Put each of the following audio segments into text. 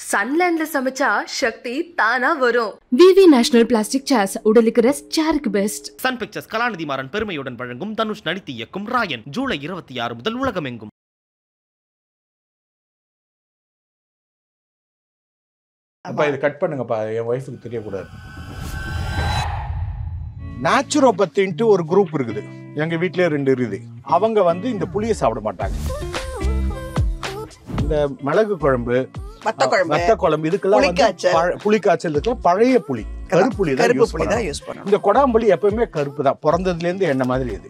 சன்லேண்ட்ல சமைச்சா சக்தி தானா வரும் விவி நேஷனல் பிளாஸ்டிக் சேர்ஸ் உடலுக்கு ரெஸ்ட் சேருக்கு best Sun Pictures Kalanithi Maran பெருமையுடன் வழங்கும் தனுஷ் நடித்து இயக்கும் ராயன் ஜூலை இருபத்தி ஆறு முதல் உலகமெங்கும் அப்பா இது கட் பண்ணுங்கப்பா என் ஒய்ஃபுக்கு தெரியக்கூடாது நேச்சுரோபத்தின்ட்டு ஒரு குரூப் இருக்குது எங்க வீட்லயே ரெண்டு இருக்குது அவங்க வந்து இந்த புளியை சாப்பிட மாட்டாங்க இந்த மிளகு குழம்பு வத்த குழம்பு வத்த குழம்பு இதுக்கெல்லாம் வந்து புளிக்காய்ச்சல். பழ- புளிக்காய்ச்சல் இதுக்கெல்லாம் பழைய புளி கருப்புளி தான் கருப்பு யூஸ் புளி தான் பண்ணணும். யூஸ் பண்ணணும் இந்த கொடாம்புளி எப்பவுமே கருப்பு தான் பிறந்ததுல இருந்து என்ன மாதிரி இது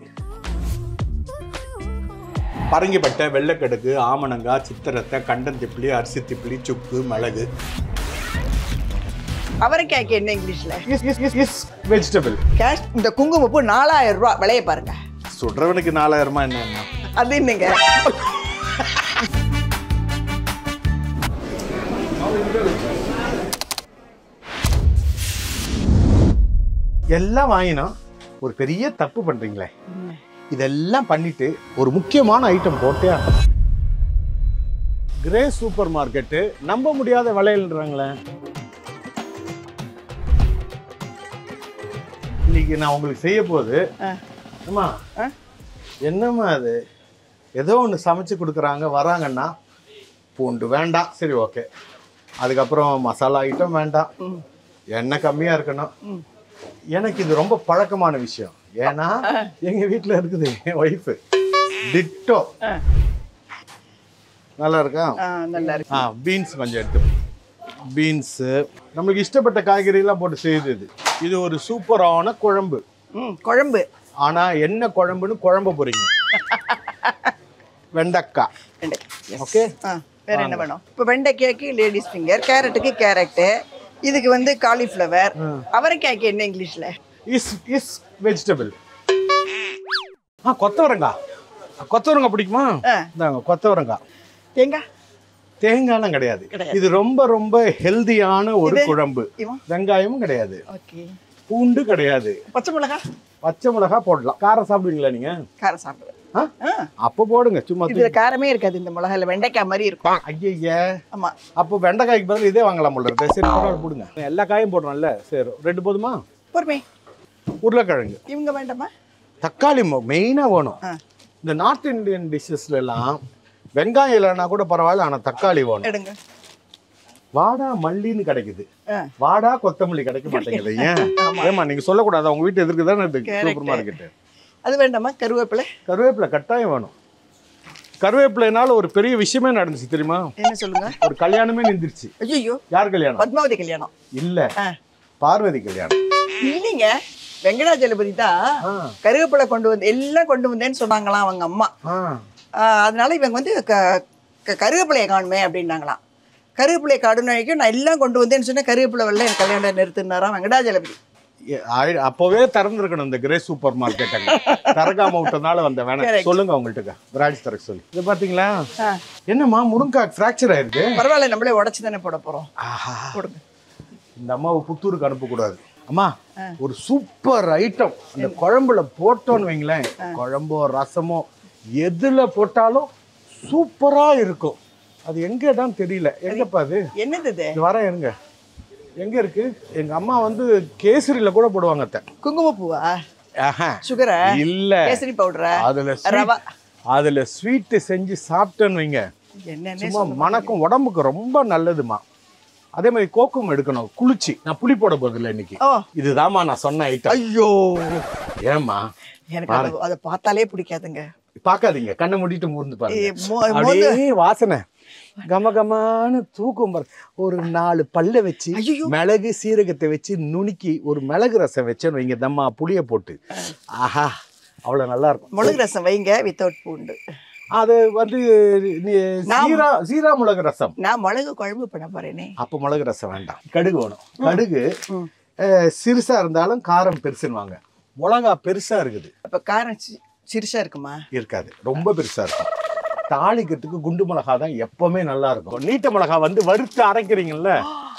பரங்கிப்பட்டை வெள்ளைக்கடுகு ஆமணங்காய் சித்திரத்தை கண்டந்திப்பிளி அரிசி திப்பிலி சுக்கு மிளகு அவரைக்காய்க்கு என்ன இங்கிலீஷ்ல is is is is vegetable கேஷ் இந்த குங்குமப்பூ நாலாயிரம் ரூபாய் விலைய பாருங்க சுடுறவனுக்கு நாலாயிரமா என்ன அது என்னங்க எல்லாம் வாங்கினோம் ஒரு பெரிய தப்பு பண்றீங்களே இதெல்லாம் பண்ணிட்டு ஒரு முக்கியமான ஐட்டம் போட்டே ஆகணும். கிரே சூப்பர் மார்க்கெட்டு நம்ப முடியாத விலையில்ன்றாங்களே இன்னைக்கு நான் உங்களுக்கு செய்ய போது ஆ. அம்மா ஆ? என்னம்மா அது ஏதோ ஒன்று சமைச்சு கொடுக்குறாங்க வராங்கன்னா பூண்டு வேண்டாம் சரி ஓகே அதுக்கப்புறம் மசாலா ஐட்டம் வேண்டாம் ம். எண்ணெய் கம்மியாக இருக்கணும் ம். எனக்கு இது ரொம்ப பழக்கமான விஷயம் ஏன்னா எங்க வீட்டில் இருக்குது என் ஒய்ஃபு டிட்டோ ஆ. நல்லா இருக்கா ஆ, நல்லா இருக்கு ஆ பீன்ஸ் கொஞ்சம் எடுத்து பீன்ஸு நம்மளுக்கு இஷ்டப்பட்ட காய்கறியெல்லாம் போட்டு செய்யுது இது இது ஒரு சூப்பரான குழம்பு ம் குழம்பு ஆனா என்ன குழம்புன்னு குழம்ப போறீங்க வெண்டைக்காய் வெண்டைக்காய் Yes. Okay. ஆ வேற என்ன வேணும் இப்போ வெண்டைக்காய்க்கு லேடிஸ் ஃபிங்கர் கேரட்டுக்கு கேரட்டு இதுக்கு வந்து காலிஃப்ளவர் அவரைக்காய்க்கு என்ன இங்கிலீஷ்ல இஸ் இஸ் வெஜிடபிள் ஆ கொத்தவரங்காய் கொத்தவரங்காய் பிடிக்குமா ஆ. இந்தாங்க கொத்தவரங்காய் தேங்காய் தேங்காய்லாம் கிடையாது கிடையாது. இது ரொம்ப ரொம்ப ஹெல்தியான ஒரு இது? குழம்பு இவன் வெங்காயமும் கிடையாது ஓகே பூண்டு கிடையாது பச்சை மிளகா பச்சை மிளகா போடலாம் காரம் சாப்பிடுவீங்களா நீங்க காரம் சாப்பிடுவேன் ஆ? ஆ அப்போ போடுங்க சும்மா இதுல காரமே இருக்காது இந்த மிளகால வெண்டைக்காய் மாதிரி இருக்கும் ஐயா ஆமா அப்போ வெண்டைக்காய்க்கு பதில் இதே வாங்கலாம் போல இருக்கு சரி பரவாயில்ல போடுங்க எல்லா காயும் போடுறோம்ல சரி ரெண்டு போதுமா பொறுமை உருளைக்கிழங்கு இவங்க வேண்டாமா தக்காளி மெயினாக வேணும் ஆ. இந்த நார்த் இந்தியன் டிஷ்ஷஸ்ல எல்லாம் வெங்காயம் இல்லைன்னா கூட பரவாயில்ல ஆனா தக்காளி வேணும் எடுங்க வாடா மல்லின்னு கிடைக்குது ஆ. வாடா கொத்தமல்லி கிடைக்க மாட்டேங்குது ஏன் ஏமா நீங்க சொல்லக்கூடாது அவங்க வீட்டு எதிர்க்கு தானே இருக்கு Correct. சூப்பர் மார்க்கெட்டு அது வேண்டாமா கருவேப்பிலை கருவேப்பிலை கட்டாயம் வேணும் கருவேப்பிலைனால ஒரு பெரிய விஷயமே நடந்துச்சு தெரியுமா என்ன சொல்லுங்க ஒரு கல்யாணமே நின்றுச்சு ஐயோ யார் கல்யாணம் பத்மாவதி கல்யாணம் இல்ல ஆ. பார்வதி கல்யாணம் இல்லைங்க வெங்கடாஜலபதி தான் ஆ. கருவேப்பிலை கொண்டு வந்து எல்லாம் கொண்டு வந்தேன்னு சொன்னாங்களாம் அவங்க அம்மா ஆ. ஆ, அதனால இவங்க வந்து க க- கருவேப்பிலையை காணுமே அப்படின்னாங்களாம் கருவேப்பிலையை காடுனாய்க்கும் நான் எல்லாம் கொண்டு வந்தேன்னு சொன்னேன் கருவேப்பிலை வரல எனக்கு கல்யாணம் நிறுத்தினாராம் வெங்கடாஜலபதி ஏ, ஆயி- அப்பவே திறந்துருக்கணும் இந்த கிரே சூப்பர் மார்க்கெட் திறக்காம விட்டனால வந்த வேணாம் Correct. சொல்லுங்க அவங்கள்ட்ட பிரான்ச் திறக்க சொல்லி இது பாத்தீங்களா ஆ. என்னம்மா முருங்காய் ஃப்ராக்சர் ஆயிருக்கு பரவாயில்ல நம்மளே உடச்சி தானே போட போறோம் ஆஹா போடுங்க இந்த அம்மாவை புத்தூருக்கு அனுப்பக்கூடாது அம்மா ஒரு சூப்பர் ஐட்டம் அந்த குழம்புல போட்டோன்னு வைங்களேன் குழம்போ ரசமோ எதுல போட்டாலும் சூப்பரா இருக்கும் அது எங்க தான் தெரியல எங்கப்பா அது என்னது இது இது வரேன் இருங்க எங்க இருக்கு எங்க அம்மா வந்து கேசரியில கூட போடுவாங்க அத்தை குங்குமப்பூவா ஆஹா. சுகரா இல்ல கேசரி பவுடரா அதுல ரவா sweet- அதுல ஸ்வீட் செஞ்சு சாப்பிட்டேன்னு வைங்க என்னன்னு சும்மா மணக்கும் உடம்புக்கு ரொம்ப நல்லதுமா அதே மாதிரி கோக்கும் எடுக்கணும் குளிச்சு நான் புளி போட போதில்லை இன்னைக்கு ஓ இதுதாம்மா நான் சொன்ன ஐட்டம் ஐயோ ஏம்மா எனக்கு அதை- அதை பார்த்தாலே பிடிக்காதுங்க பார்க்காதீங்க கண்ணை மூடிட்டு மூர்ந்து ஏ, பாருங்க மோ- மோந்து- அப்படியே வாசனை கம கமான்னு தூக்கும் பாரு ஒரு நாலு பல்ல வச்சு ஐயையோ. மிளகு சீரகத்தை வச்சு நுணுக்கி ஒரு மிளகு ரசம் வச்சேன்னு வைங்க தம்மா புளிய போட்டு ஆஹா அவ்வளவு நல்லா இருக்கும் மிளகு ரசம் வைங்க வித்தவுட் பூண்டு அது வந்து நீ- நான்- சீரா சீரா மிளகு ரசம் நான் மிளகு குழம்பு பண்ண போறேனே அப்போ மிளகு ரசம் வேண்டாம் கடுகு வேணும் கடுகு ம். அஹ், சிறுசா இருந்தாலும் காரம் பெருசுன்னுவாங்க மிளகா பெருசா இருக்குது அப்ப காரம் சி- சிறுசா இருக்குமா இருக்காது ரொம்ப பெருசா இருக்கும் தாளிக்கிறதுக்கு குண்டு மிளகா தான் எப்பவுமே நல்லா இருக்கும் நீட்ட மிளகா வந்து வறுத்து அரைக்கிறீங்கல்ல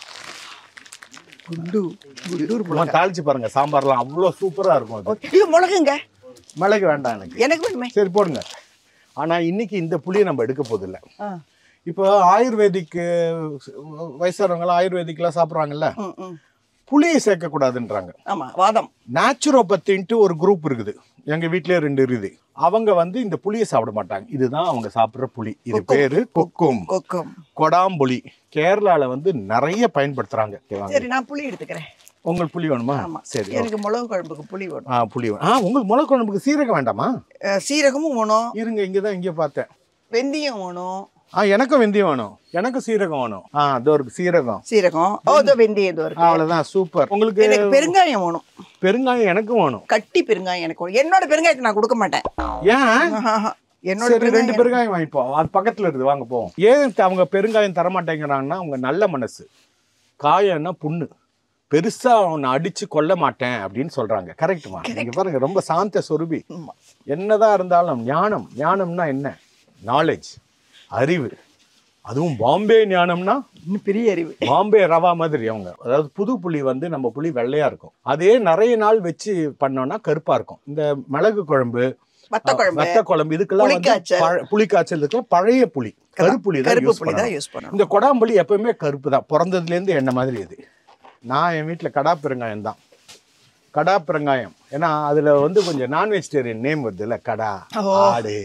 குண்டு குண்டூர் சும்மா தாளிச்சு பாருங்க சாம்பார்லாம் அவ்வளோ சூப்பரா இருக்கும் அது இது மிளகுங்க மிளகு வேண்டாம் எனக்கு எனக்கு வேணுமே சரி போடுங்க ஆனா இன்னைக்கு இந்த புளியை நம்ம எடுக்க போதில்லை ஆ. இப்போ ஆயுர்வேதிக் வயசானவங்களாம் ஆயுர்வேதிக்லாம் சாப்பிட்றாங்கல்ல ம் ம் புளியை சேர்க்கக்கூடாதுன்றாங்க ஆமா வாதம் நேச்சுரோபத்தின்ட்டு ஒரு குரூப் இருக்குது எங்க வீட்லயே ரெண்டு இருக்குது அவங்க வந்து இந்த புளியை சாப்பிட மாட்டாங்க இதுதான் அவங்க சாப்பிடுற புளி இது பேரு கொக்கும் கொக்கம் கொடாம்புளி கேரளால வந்து நிறைய பயன்படுத்துறாங்க ஓகேவா? சரி நான் புளி எடுத்துக்கிறேன் உங்களுக்கு புளி வேணுமா ஆமா சரி எனக்கு மிளகு குழம்புக்கு புளி வேணும் ஆ புளி வேணும் ஆ உங்களுக்கு மிளகு குழம்புக்கு சீரகம் வேண்டாமா அஹ், சீரகமும் வேணும் இருங்க இங்கே தான் இங்கே பார்த்தேன் வெந்தயம் வேணும் ஆ எனக்கும் வெந்தயம் வேணும் எனக்கும் சீரகம் வேணும் ஆ அதோ இருக்கு சீரகம் சீரகம் ஓ இதோ வெந்தயம் இதோ ஆ, இருக்கு அவ்வளவுதான் சூப்பர் உங்களுக்கு எனக்கு பெருங்காயம் வேணும் பெருங்காயம் எனக்கும் வேணும் கட்டி பெருங்காயம் எனக்கு வேணும் என்னோட பெருங்காயத்தை நான் கொடுக்க மாட்டேன் ஏன் ஆஹா. என்னோட சரி ரெண்டு பெருங்காயம் பெருங்காயம் வாங்கிப்போம் அது பக்கத்துல இருக்குது வாங்க போவோம் ஏன் த- அவங்க பெருங்காயம் தர மாட்டேங்கிறாங்கன்னா அவங்க நல்ல மனசு காயம்னா புண்ணு பெருசா அவனை அடிச்சு கொல்ல மாட்டேன் அப்படின்னு சொல்றாங்க கரெக்டுமா நீங்க பாருங்க ரொம்ப சாந்த சொருபி ஆமா. என்னதான் இருந்தாலும் ஞானம் ஞானம்னா என்ன நாலேஜ் அறிவு அதுவும் பாம்பே ஞானம்னா இன்னும் பெரிய அறிவு பாம்பே ரவா மாதிரி அவங்க அதாவது புது புளி வந்து நம்ம புளி வெள்ளையா இருக்கும் அதே நிறைய நாள் வச்சு பண்ணோம்னா கருப்பா இருக்கும் இந்த மிளகு குழம்பு வத்த குழம்பு வத்த குழம்பு இதுக்கெல்லாம் வந்து புளிக்காய்ச்சல். பழ- புளிக்காய்ச்சல் இதுக்கெல்லாம் பழைய புளி கருப்புளி தான் கருப்பு யூஸ் புளி தான் பண்ணணும் யூஸ் பண்ணணும் இந்த கொடாம்புளி எப்பவுமே கருப்பு தான் பிறந்ததுல இருந்து என்ன மாதிரி இது நான் என் வீட்டுல கடா பெருங்காயம் தான் கடா பெருங்காயம் ஏன்னா அதுல வந்து கொஞ்சம் நான் வெஜிடேரியன் நேம் வருது இல்ல கடா ஓ. ஆடு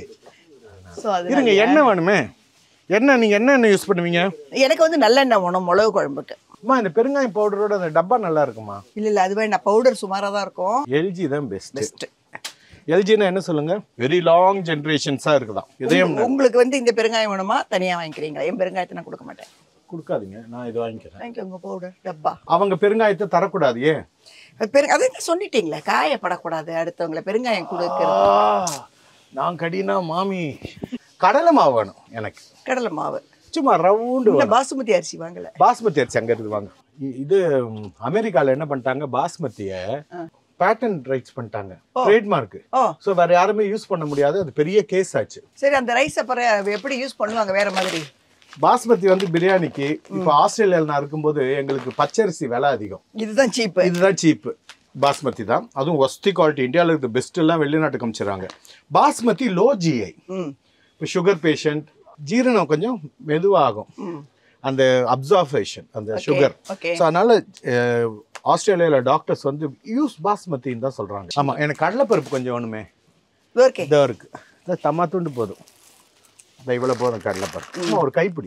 ஸோ அது இருங்க எண்ணெய் வேணுமே எண்ணெய் நீங்க என்ன எண்ணெய் யூஸ் பண்ணுவீங்க எனக்கு வந்து நல்லெண்ணெய் வேணும் மிளகு குழம்புக்கு அம்மா இந்த பெருங்காயம் பவுடரோட அந்த டப்பா நல்லா இருக்குமா இல்ல இல்ல அது வேண்டாம் பவுடர் சுமாரா தான் இருக்கும் எல்ஜி தான் பெஸ்ட் பெஸ்ட் எல்ஜினா என்ன சொல்லுங்க வெரி லாங் ஜென்ரேஷன்ஸா இருக்குதான் இதயம் உங்களுக்கு வந்து இந்த பெருங்காயம் வேணுமா தனியா வாங்கிக்கிறீங்களா என் பெருங்காயத்தை நான் கொடுக்க மாட்டேன் கொடுக்காதீங்க நான் இது வாங்கிக்கிறேன் வாங்கிக்கோங்க பவுடர் டப்பா அவங்க பெருங்காயத்தை தரக்கூடாது ஏன் அது பெரு அதை தான் சொல்லிட்டீங்களே காயப்படக்கூடாது அடுத்தவங்களை பெருங்காயம் கொடுக்கிறது ஆ, நான் கடினா மாமி கடலை மாவு வேணும் எனக்கு கடலை மாவு சும்மா ரவுண்டு இந்த வேணும். பாசுமதி அரிசி வாங்கல பாஸ்மதி அரிசி அங்க இருக்குது வாங்க இ- இது ம், அமெரிக்கால என்ன பண்ணிட்டாங்க பாஸ்மதிய பேட்டன் ரைட்ஸ் பண்ணிட்டாங்க ட்ரேட்மார்க் ஓ ஸோ வேற யாருமே யூஸ் பண்ண முடியாது அது பெரிய கேஸ் ஆச்சு சரி அந்த ரைஸ் அப்புறம் எப்படி யூஸ் பண்ணுவாங்க வேற மாதிரி பாஸ்மதி வந்து பிரியாணிக்கு இப்போ ஆஸ்திரேலியாவில் நான் இருக்கும்போது எங்களுக்கு பச்சரிசி விலை அதிகம் இதுதான் சீப்பு இதுதான் சீப்பு பாஸ்மதி தான் அதுவும் ஒஸ்தி குவாலிட்டி இந்தியாவில் இருக்கிற பெஸ்ட் எல்லாம் வெளிநாட்டுக்கு அமைச்சிடறாங்க பாஸ்மதி லோ ஜிஐ ம் இப்போ சுகர் பேஷண்ட் ஜீரணம் கொஞ்சம் மெதுவாகும் ம் அந்த அப்சார்பேஷன் அந்த சுகர் okay. ஸோ அதனால அஹ், ஆஸ்திரேலியால டாக்டர்ஸ் வந்து யூஸ் பாஸ்மதின்னு தான் சொல்றாங்க ஆமா எனக்கு கடலைப்பருப்பு கொஞ்சம் வேணுமே இதோ இருக்கே இதோ இருக்கு இது தம்மா துண்டு போதும் இந்த இவ்வளோ போதும் கடலைப்பருப்பு சும்மா ஒரு கைப்பிடி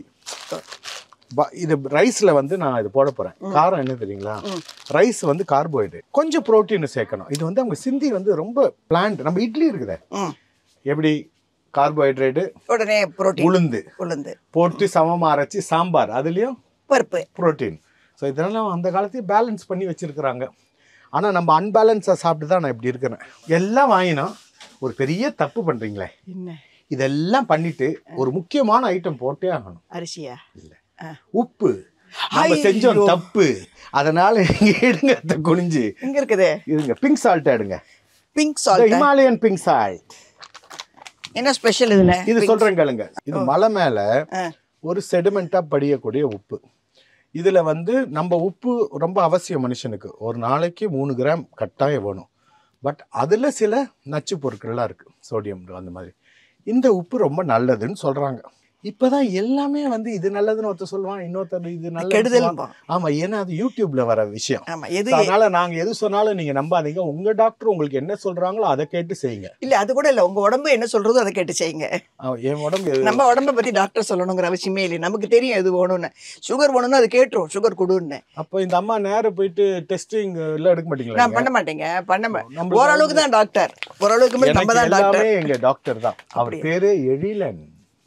ப- இது ரைஸ்ல வந்து நான் இது போட போறேன் காரம் என்ன தெரியுங்களா ரைஸ் வந்து கார்போஹைட்ரேட் கொஞ்சம் புரோட்டீன் சேர்க்கணும் இது வந்து அவங்க சிந்தி வந்து ரொம்ப பிளான்ட் நம்ம இட்லி இருக்குதே ம் எப்படி கார்போஹைட்ரேட்டு உடனே புரோட்டீன் உளுந்து உளுந்து போட்டு சமமா அரைச்சி சாம்பார் அதுலயும் பருப்பு புரோட்டீன் ஸோ இதெல்லாம் அந்த காலத்தையும் பேலன்ஸ் பண்ணி வச்சிருக்கிறாங்க ஆனா நம்ம அன்பேலன்ஸாக சாப்பிட்டு தான் நான் இப்படி இருக்கிறேன் எல்லாம் வாங்கினோம் ஒரு பெரிய தப்பு பண்றீங்களே என்ன இதெல்லாம் பண்ணிட்டு ஒரு முக்கியமான ஐட்டம் போட்டே ஆகணும் அரிசியா உப்பு நம்ம செஞ்சோம் தப்பு அதனால நீங்க எடுங்க அத்தை குனிஞ்சு இங்க இருக்குது இருங்க பிங்க் சால்ட் எடுங்க pink salt Himalayan pink salt என்ன ஸ்பெஷல் இதுல இது சொல்றேன் கேளுங்க இது மலை மேல ஆ. ஒரு செடிமெண்டா படியக்கூடிய உப்பு இதுல வந்து நம்ம உப்பு ரொம்ப அவசியம் மனுஷனுக்கு ஒரு நாளைக்கு மூணு கிராம் கட்டாயம் வேணும் பட் அதுல சில நச்சு பொருட்கள்லாம் இருக்கு சோடியம் அந்த மாதிரி இந்த உப்பு ரொம்ப நல்லதுன்னு சொல்றாங்க இப்பதான் எல்லாமே வந்து இது நல்லதுன்னு ஒருத்தர் சொல்லுவான் இன்னொருத்தர் இது நல்லது கெடுதல்ம்பா. ஆமா ஏன்னா அது யூடியூப்ல வர விஷயம் ஆமா எது So, அதனால நாங்க எது சொன்னாலும் நீங்க நம்பாதீங்க உங்க டாக்டர் உங்களுக்கு என்ன சொல்றாங்களோ அதை கேட்டு செய்யுங்க இல்ல அது கூட இல்ல உங்க உடம்பு என்ன சொல்றதோ அதை கேட்டு செய்யுங்க ஆ, என் உடம்பு எது- நம்ம உடம்ப பத்தி டாக்டர் சொல்லணுங்கிற அவசியமே இல்லை நமக்கு தெரியும் எது வேணும்னு சுகர் வேணும்னு அது கேட்டுரும் சுகர் கொடுன்னு அப்போ இந்த அம்மா நேரம் போயிட்டு டெஸ்டிங் எல்லாம் எடுக்க மாட்டீங்களா நான் பண்ண மாட்டேங்க பண்ண மா- நம்மளுக்கு ஓரளவுக்கு தான் டாக்டர் ஓரளவுக்கு மேல நம்ம எனக்கு தான் டாக்டர் எல்லாமே எங்க டாக்டர் தான் அவர் பேரு எழிலன்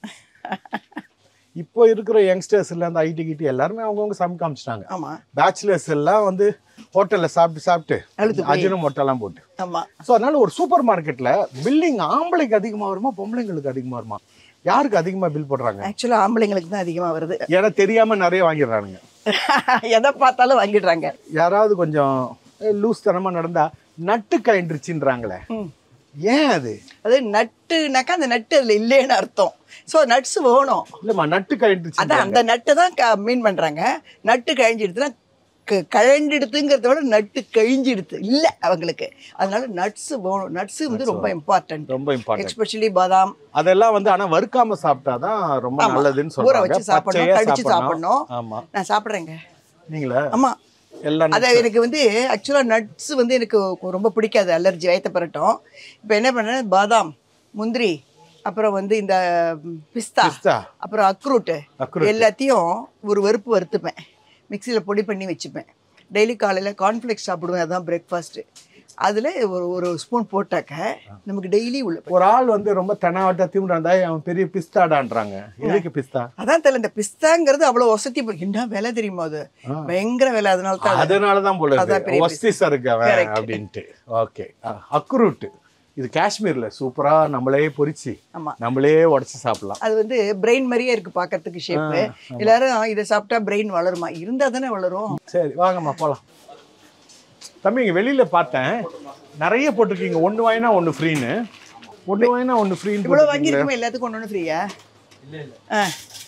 இப்போ இருக்கிற யங்ஸ்டர்ஸ் எல்லாம் அந்த ஐடி கிட்டி எல்லாருமே அவங்கவுங்க சமைக்க காமிச்சிட்டாங்க ஆமா பேச்சுலர்ஸ் எல்லாம் வந்து ஹோட்டல்ல சாப்பிட்டு சாப்பிட்டு அழுத்து போய். அஜினம் மொட்டெல்லாம் போட்டு ஆமா ஸோ அதனால ஒரு சூப்பர் மார்க்கெட்ல பில்லிங் ஆம்பளைக்கு அதிகமா வருமா பொம்பளைங்களுக்கு அதிகமா வருமா யாருக்கு அதிகமா பில் போடுறாங்க ஆக்சுவலா ஆம்பளைங்களுக்கு தான் அதிகமா வருது ஏன்னா தெரியாம நிறைய வாங்கிடுறானுங்க எதை பார்த்தாலும் வாங்கிடுறாங்க யாராவது கொஞ்சம் லூஸ் தனமா நடந்தா நட்டு கயண்டுருச்சுன்றாங்களே ம். ஏன் அது அது நட்டுனாக்கா அந்த நட்டு அதுல இல்லைன்னு அர்த்தம் ஸோ நட்ஸ் வேணும் இல்லம்மா நட்டு கயண்டுருச்சு அதான் அந்த நட்டை தான் மீன் பண்றாங்க நட்டு கழிஞ்சிடுதுன்னா க- கழண்டெடுத்துங்கிறத விட நட்டு கழிஞ்சிடுது இல்லை அவங்களுக்கு அதனால நட்ஸ் வேணும் நட்ஸ் வந்து ரொம்ப இம்பார்ட்டன்ட் ரொம்ப இம்பார்ட்டன்ட் எஸ்பெஷலி பாதாம் அதெல்லாம் வந்து ஆனா வறுக்காம சாப்பிட்டாதான் ரொம்ப ஆமா. நல்லதுன்னு ஊற சொல்றாங்க வச்சு சாப்பிடணும், பச்சையா கடிச்சு சாப்பிடணும். ஆமா நான் சாப்பிட்றேங்க நீங்களா ஆமாம் எல்லாம் அதை எனக்கு வந்து ஆக்சுவலாக நட்ஸ் வந்து எனக்கு ரொம்ப பிடிக்காது அலர்ஜி வயத்த பரட்டும் இப்போ என்ன பண்ணேன் பாதாம் முந்திரி அப்புறம் வந்து இந்த பிஸ்தா பிஸ்தா. அப்புறம் அக்ரூட்டு அக்ரூட். எல்லாத்தையும் ஒரு வறுப்பு வறுத்துப்பேன் மிக்சியில் பொடி பண்ணி வச்சுப்பேன் டெய்லி காலையில் கார்ன்ஃப்ளெக்ஸ் சாப்பிடுவேன் அதுதான் பிரேக்ஃபாஸ்ட்டு அதில் ஒரு ஒரு ஸ்பூன் போட்டாக்க நமக்கு டெய்லி உள்ள ஒரு ஆள் வந்து ரொம்ப தெனாவட்டா திமுறா இருந்தா அவன் பெரிய பிஸ்தாடான்றாங்க எதுக்கு பிஸ்தா அதான் தெரியல இந்த பிஸ்தாங்கிறது அவ்வளோ வசதி என்ன விலை தெரியுமா அது பயங்கர விலை அதனால தான் அது. அதனாலதான் போல அதான் பெரிய ஒஸ்திஸா இருக்கு அவன் Correct. அப்படின்ட்டு ஓகே அக்ரூட் இது காஷ்மீர்ல சூப்பரா நம்மளே பொரிச்சு ஆமா. நம்மளே உடைச்சு சாப்பிடலாம் அது வந்து பிரெயின் மாதிரியே இருக்கு பார்க்கறதுக்கு ஷேப்பு எல்லாரும் இதை சாப்பிட்டா பிரெயின் வளருமா இருந்தா தானே வளரும் சரி வாங்கம்மா போலாம் தம்பி இங்க வெளியில பார்த்தேன் நிறைய போட்டிருக்கீங்க ஒண்ணு வாங்கினா ஒண்ணு ஃப்ரீன்னு ஒண்ணு வாங்கினா ஒண்ணு ஃப்ரீன்னு இவ்வளோ போட்டிருக்கீங்களே. வாங்கியிருக்குமே எல்லாத்துக்கும் ஒன்று ஒன்று ஃப்ரீயா ஆ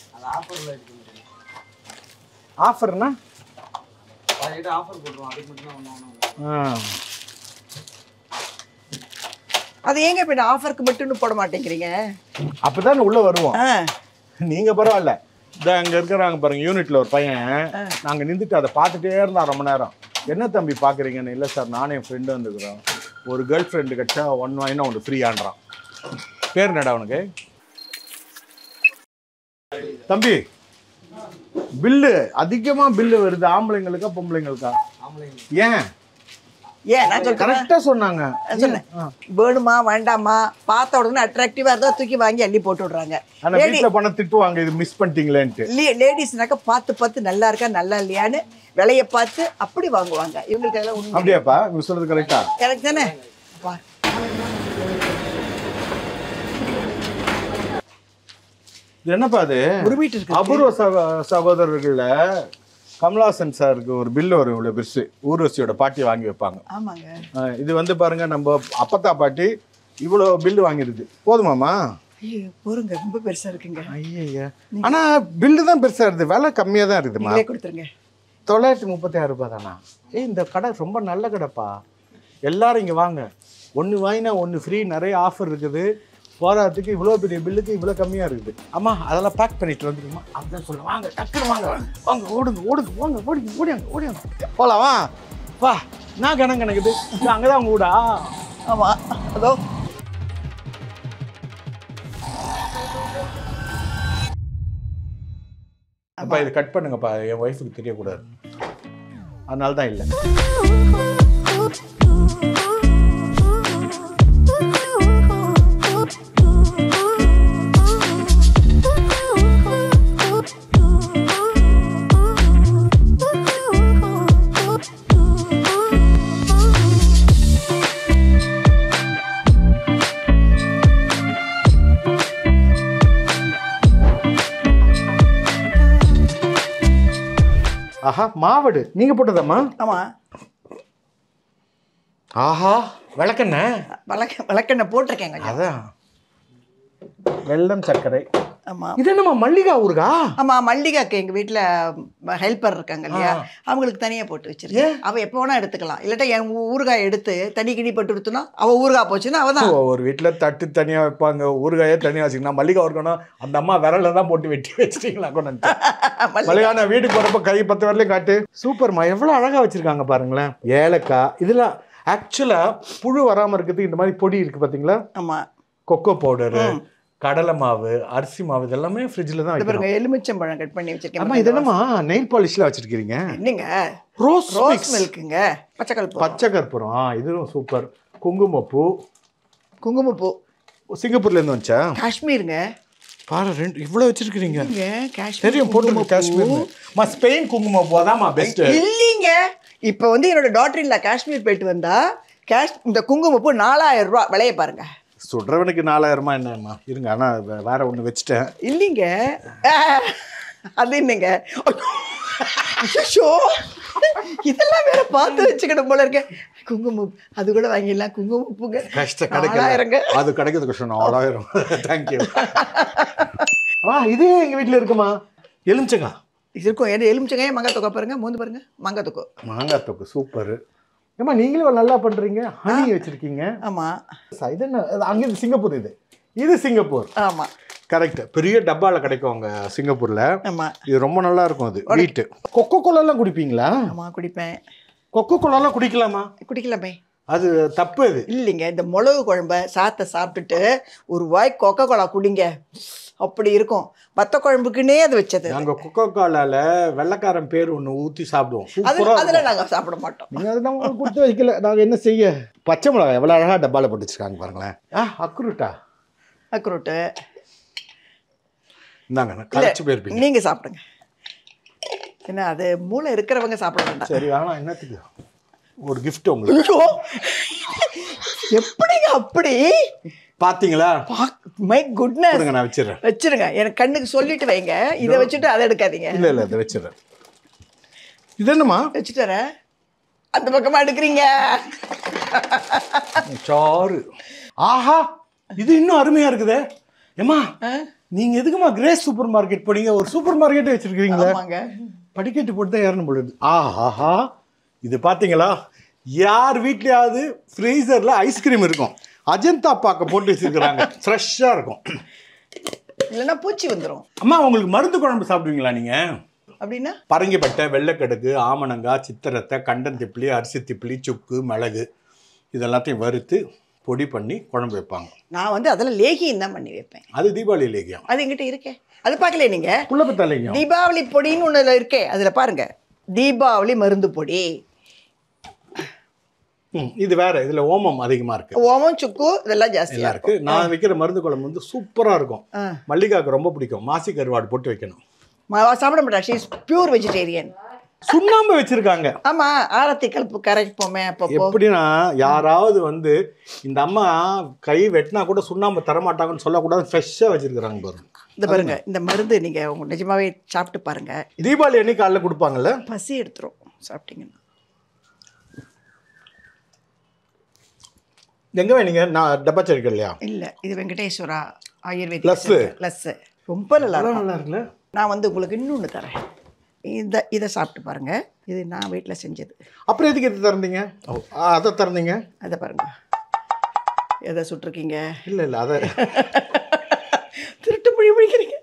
ஆஃபர்னா ஆ. அது ஏங்க இப்போ ஆஃபருக்கு மட்டும் போட மாட்டேங்கிறீங்க அப்பதான் உள்ள வருவோம் ஆ நீங்க பரவாயில்ல இந்த அங்க இருக்கிறாங்க பாருங்க யூனிட்ல ஒரு பையன் நாங்க நின்றுட்டு அதை பார்த்துட்டே இருந்தா ரொம்ப நேரம் என்ன தம்பி பாக்குறீங்கன்னு இல்லை சார் நானும் என் ஃப்ரெண்டு வந்துக்கிறோம் ஒரு கேர்ள் ஃப்ரெண்டு கிட்ட ஒன் வாங்கினா ஒன்று ஃப்ரீயான்றான் பேர் என்னடா அவனுக்கு தம்பி பில்லு அதிகமா பில்லு வருது ஆம்பளைங்களுக்கா பொம்பளைங்களுக்கா ஏன் ஏன் நான் சொல்றேன் கரெக்டா சொன்னாங்க சொன்னேன் வேணுமா வேண்டாமா பார்த்த உடனே அட்ராக்டிவா இருந்தா தூக்கி வாங்கி அள்ளி போட்டு விடுறாங்க ஆனா வீட்டுல போனா திட்டுவாங்க இது மிஸ் பண்ணிட்டீங்களேன்ட்டு லேடிஸ்னாக்க பார்த்து பார்த்து நல்லா இருக்கா நல்லா இல்லையான்னு விலையை பார்த்து அப்படி வாங்குவாங்க இவங்களுக்கு அதெல்லாம் உண்மை அப்படியாப்பா இவங்க சொல்றது கரெக்டா கரெக்ட் தானே வா. இது என்னப்பா அது உருவிட்டு இருக்கு அபூர்வ சகோ சகோதரர்கள்ல கமலாசன் சாருக்கு ஒரு பில்லு வரும் இவ்வளோ பெருசு ஊர்வசியோட பாட்டி வாங்கி வைப்பாங்க ஆமாங்க அஹ் இது வந்து பாருங்க நம்ம அப்பத்தா பாட்டி இவ்வளோ பில்லு வாங்கிருது போதுமாமா ஐயோ போருங்க ரொம்ப பெருசா இருக்குங்க ஐயா ஆனா பில்லு தான் பெருசா இருக்குது விலை கம்மியா தான் இருக்குதுமா நீங்களே கொடுத்துருங்க தொள்ளாயிரத்தி முப்பத்தி ஆறு ரூபாய் தானா ஏய் இந்த கடை ரொம்ப நல்ல கடைப்பா எல்லாரும் இங்க வாங்க ஒன்று வாங்கினா ஒன்று ஃப்ரீ நிறைய ஆஃபர் இருக்குது போராட்டத்துக்கு இவ்வளோ பெரிய பில்லுக்கு இவ்வளோ கம்மியாக இருக்குது அம்மா அதெல்லாம் பேக் பண்ணிட்டு வந்துருமா அப்படிதான் சொல்ல வாங்க டக்குனு வாங்க வாங்க ஓடுங்க ஓடுங்க வாங்க ஓடிங்க ஓடியாங்க ஓடியாங்க போகலாம் வா வா நான் கணக்கு கணக்குது அங்கே தான் உங்க வீடா ஆமா அதோ அப்பா இது கட் பண்ணுங்கப்பா என் ஒய்ஃபுக்கு தெரியக்கூடாது அதனால தான் இல்லை ஆஹா மாவடு நீங்க போட்டதாம்மா ஆமா ஆஹா விளக்கெண்ணெய் விளக்க விளக்கெண்ணெய் போட்டிருக்கேங்க கொஞ்சம். அதான் வெல்லம் சர்க்கரை ஆமா இது என்னம்மா மல்லிகா ஊருகா ஆமா மல்லிகாக்கு எங்க வீட்ல ஹெல்ப்பர் இருக்காங்க இல்லையா அவங்களுக்கு தனியா போட்டு வச்சிருக்கேன் அவ எப்போ வேணா எடுத்துக்கலாம் இல்லாட்டா என் ஊ- ஊறுகாய் எடுத்து தனி கிணி போட்டு கொடுத்தோன்னா அவ ஊறுகாய் போச்சுன்னா அவ தான் ஒரு வீட்டில் தட்டு தனியாக வைப்பாங்க ஊறுகாயே தனியாக வச்சுக்கணும் மல்லிகா இருக்கணும் அந்த அம்மா விரல்ல தான் போட்டு வெட்டி வச்சிட்டீங்களா கொண்டு மல்லிகா நான் வீட்டுக்கு போகிறப்ப கை பத்து வரலையும் காட்டு சூப்பர்மா எவ்வளோ அழகாக வச்சுருக்காங்க பாருங்களேன் ஏலக்காய் இதெல்லாம் ஆக்சுவலாக புழு வராமல் இருக்கிறதுக்கு இந்த மாதிரி பொடி இருக்குது பார்த்தீங்களா ஆமா கொக்கோ பவுடரு கடலை மாவு அரிசி மாவு இதெல்லாமே ஃப்ரிட்ஜில் தான் இந்த வைக்கணும் பாருங்க எலுமிச்சம்பழம் கட் பண்ணி வச்சிருக்கேன் அம்மா இது என்னம்மா நெயில் பாலிஷ்ல வச்சிருக்கீங்க என்னங்க ரோஸ் ரோஸ் மிக்ஸ் மில்க்குங்க பச்சைக்கல் பச்சை கற்பூரம் ஆ, இதுவும் சூப்பர் குங்குமப்பூ குங்குமப்பூ சிங்கப்பூர்ல இருந்து வந்துச்சா காஷ்மீருங்க பாரு ரெண்டு இவ்வளவு வச்சிருக்கீங்க இங்க காஷ்மீர் தெரியும் போட்டு காஷ்மீர் மா ஸ்பெயின் குங்குமப்பூ அதாம்மா பெஸ்ட் இல்லைங்க இப்போ வந்து என்னோட டாக்டர் இல்ல காஷ்மீர் போயிட்டு வந்தா காஷ் இந்த குங்குமப்பூ நாலாயிரம் ரூபாய் விலைய பாருங்க சுடுறவனுக்கு நாலாயிரமா என்னம்மா இருங்க ஆனா வே- வேற ஒண்ணு வச்சுட்டேன் இல்லைங்க ஆ, அது என்னங்க ஐயோ இதெல்லாம் வேற பார்த்து வச்சுக்கணும் போல இருக்க குங்குமம் அது கூட வாங்கிடலாம் குங்குமப்பூங்க கஷ்ட நாலாயிரங்க. கிடைக்கல அது கிடைக்கிறது கஷ்டம் நாலாயிரம் தேங்க்யூ ஆ இதே எங்க வீட்ல இருக்குமா எலுமிச்சங்கா இது இருக்கும் எது எலுமிச்சங்காய மாங்காய் தொக்கை பாருங்க மூந்து பாருங்க மாங்காய் தொக்கோ மாங்காய் தொக்கு சூப்பர் ஏம்மா நீங்களும் நல்லா பண்றீங்க ஹனி வச்சிருக்கீங்க ஆமாம் இது என்ன அது அங்கே இது சிங்கப்பூர் இது இது சிங்கப்பூர் ஆமாம் கரெக்ட் பெரிய டப்பால கிடைக்கும் அங்க சிங்கப்பூர்ல ஆமாம் இது ரொம்ப நல்லா இருக்கும் அது வீட்டு கொக்கோ கோலாலாம் குடிப்பீங்களா ஆமாம் குடிப்பேன் கொக்கோ கோலாலாம் குடிக்கலாமா குடிக்கலாமே அது தப்பு அது இல்லைங்க இந்த மிளகு குழம்ப சாத்தை சாப்பிட்டுட்டு ஒரு வாய் கொக்கை கோலா குடிங்க அப்படி இருக்கும் வத்த குழம்புக்குன்னே அது வச்சது நாங்க கொக்கோ கோலால வெள்ளைக்காரன் பேர் ஒன்று ஊற்றி சாப்பிடுவோம் அது சூப்பரா அதில் இருக்கும். நாங்கள் சாப்பிட மாட்டோம் நீங்க அதை நம்ம கொடுத்து வைக்கல நாங்க என்ன செய்ய பச்சை மிளகாய் எவ்வளோ அழகா டப்பால போட்டு வச்சிருக்காங்க பாருங்களேன் ஆ அக்குருட்டா அக்ரோட்டு இந்தாங்க நான் கரைச்சு போயிருப்பீங்க நீங்கள் சாப்பிடுங்க ஏன்னா அது மூளை இருக்கிறவங்க சாப்பிட வேண்டாம் சரி வேணாம் என்னத்துக்கு ஒரு gift உங்களுக்கு ஐயோ எப்படிங்க அப்படி பாத்தீங்களா மை குட்னஸ் கொடுங்க நான் வச்சிடுறேன் வச்சிருங்க எனக்கு கண்ணுக்கு சொல்லிட்டு வைங்க இதை வச்சுட்டு அதை எடுக்காதீங்க இல்ல இல்ல இதை வச்சிடுறேன் இது என்னம்மா வச்சுட்டு வரேன் அந்த பக்கமா எடுக்கிறீங்க சாறு ஆஹா இது இன்னும் அருமையா இருக்குதே ஏம்மா நீங்க எதுக்குமா கிரேஸ் சூப்பர் மார்க்கெட் போனீங்க ஒரு சூப்பர் மார்க்கெட்டே வச்சிருக்கீங்களா ஆமாங்க படிக்கட்டு போட்டு தான் ஏறணும் பொழுது ஆஹாஹா இது பார்த்தீங்களா யார் வீட்லயாவது ஃப்ரீசரில் ஐஸ்கிரீம் இருக்கும் அஜந்தா பாக்க போட்டு வச்சிருக்கிறாங்க ஃப்ரெஷ்ஷாக இருக்கும் இல்லைன்னா பூச்சி வந்துடும் அம்மா உங்களுக்கு மருந்து குழம்பு சாப்பிடுவீங்களா நீங்கள் அப்படின்னா பரங்கிப்பட்டை வெள்ளைக்கடுகு ஆமணங்காய் சித்திரத்தை கண்டன் திப்பிலி அரிசி திப்பிலி சுக்கு மிளகு இதெல்லாத்தையும் வறுத்து பொடி பண்ணி குழம்பு வைப்பாங்க நான் வந்து அதில் லேகியம் தான் பண்ணி வைப்பேன் அது தீபாவளி லேகியம் அது எங்கிட்ட இருக்கே அது பார்க்கல நீங்க புள்ளப்பத்தா லேகியம் தீபாவளி பொடின்னு ஒன்று இருக்கே அதில் பாருங்க தீபாவளி மருந்து பொடி ம், இது வேற இதுல ஓமம் அதிகமா இருக்கு ஓமம் சுக்கு இதெல்லாம் ஜாஸ்தியாக எல்லாம் இருக்கு நான் வைக்கிற மருந்து குழம்பு வந்து சூப்பரா இருக்கும் ஆ. மல்லிகாவுக்கு ரொம்ப பிடிக்கும் மாசி கருவாடு போட்டு வைக்கணும் ம- சாப்பிட மாட்டா ஷீஸ் பியூர் வெஜிடேரியன் சுண்ணாம்பு வச்சிருக்காங்க ஆமா ஆரத்தி கலப்பு கரைப்போமே அப்பப்போ எப்படின்னா யாராவது வந்து இந்த அம்மா கை வெட்டினா கூட சுண்ணாம்பு தரமாட்டாங்கன்னு சொல்லக்கூடாது ஃப்ரெஷ்ஷாக வச்சிருக்கிறாங்க பாருங்க இந்த பாருங்க இந்த மருந்து நீங்க உங்க நிஜமாவே சாப்பிட்டு பாருங்க தீபாவளி அன்னைக்கு காலைல கொடுப்பாங்கல்ல பசி எடுத்துரும் சாப்பிட்டீங்கன்னா எங்க வேணுங்க நான் டப்பா சரிக்கா இல்லையா இல்ல இது வெங்கடேஸ்வரா ஆயுர்வேதிக் Plus. ப்ளஸ் ரொம்ப நல்லா இருக்கும் நல்லா இருக்குல்ல நான் வந்து உங்களுக்கு இன்னொன்று தரேன் இந்த இதை சாப்பிட்டு பாருங்க இது நான் வீட்டில் செஞ்சது அப்புறம் எதுக்கு இது திறந்தீங்க ஓ, ஆ, அதை திறந்தீங்க அதை பாருங்க எதை சுட்டிருக்கீங்க இல்லை இல்லை அதை திருட்டு மொழி முடிக்கிறீங்க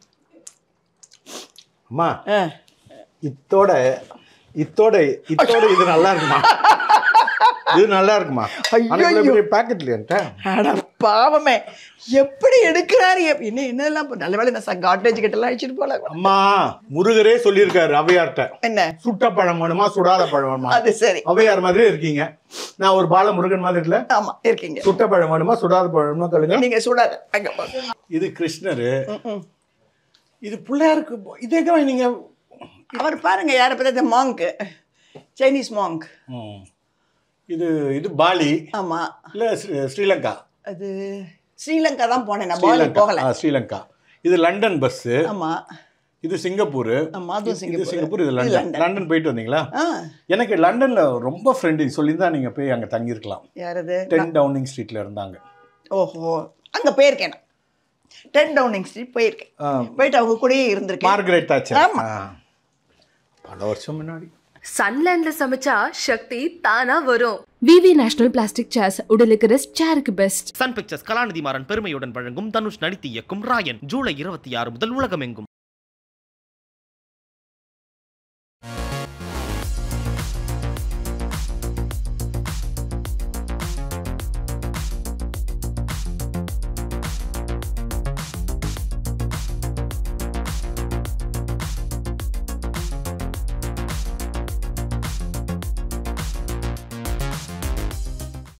அம்மா ஆ இத்தோட இத்தோட இத்தோட இது நல்லா இருக்குமா இது நல்லா இருக்குமா ஐயையோ. பேக்கெட்ல அட பாவமே எப்படி எடுக்கிறாரு எப்- என்ன என்னெல்லாம் ப- நல்ல வேலை நான் காட்ரேஜ் கிட்டலாம் அழிச்சிட்டு போல அம்மா முருகரே சொல்லியிருக்காரு அவையார்ட்ட என்ன சுட்ட பழம் வேணுமா சுடாத பழம் வேணுமா அது சரி அவையார் மாதிரி இருக்கீங்க நான் ஒரு பால முருகன் மாதிரி இல்ல ஆமா இருக்கீங்க சுட்ட பழம் வேணுமா சுடாத பழம் வேணுமா சொல்லுங்க நீங்க சுடாத அங்க போங்க. இது கிருஷ்ணரு ம், ம். இது பிள்ளையாருக்கு இதே நீங்க அவர் பாருங்க யாரை பத்தி மாங்க் சைனீஸ் மாங்க் ம். இது இது பாலி ஆமா இல்ல ஸ்ரீ- ஸ்ரீலங்கா அது ஸ்ரீலங்கா தான் போனேன் நான் பாலி ஸ்ரீலங்கா போகல ஆ, ஸ்ரீலங்கா இது லண்டன் பஸ் ஆமா இது சிங்கப்பூர் ஆமா அதுவும் இது சிங்கப்பூர் சிங்கப்பூர் இது இது லண்டன் லண்டன். லண்டன் போயிட்டு வந்தீங்களா ஆ எனக்கு லண்டன்ல ரொம்ப ஃப்ரெண்டு சொல்லியிருந்தா நீங்க போய் அங்க தங்கியிருக்கலாம் யாரது டென் டவுனிங் ஸ்ட்ரீட்ல இருந்தாங்க ஓஹோ அங்க போயிருக்கேன் நான் டென் டவுனிங் ஸ்ட்ரீட் போயிருக்கேன் ஆ, போயிட்டு அவங்க கூடயே இருந்திருக்கேன் மார்கரெட் தாச்சர் ஆமா. ஆ. பல வருஷம் முன்னாடி சன்லேண்ட்ல சமைச்சா சக்தி தானா வரும் விவி நேஷனல் பிளாஸ்டிக் சேர்ஸ் உடலுக்கு ரெஸ்ட் சேருக்கு best Sun Pictures Kalanithi Maran பெருமையுடன் வழங்கும் தனுஷ் நடித்து இயக்கும் ராயன் ஜூலை இருபத்தி ஆறு முதல் உலகமெங்கும்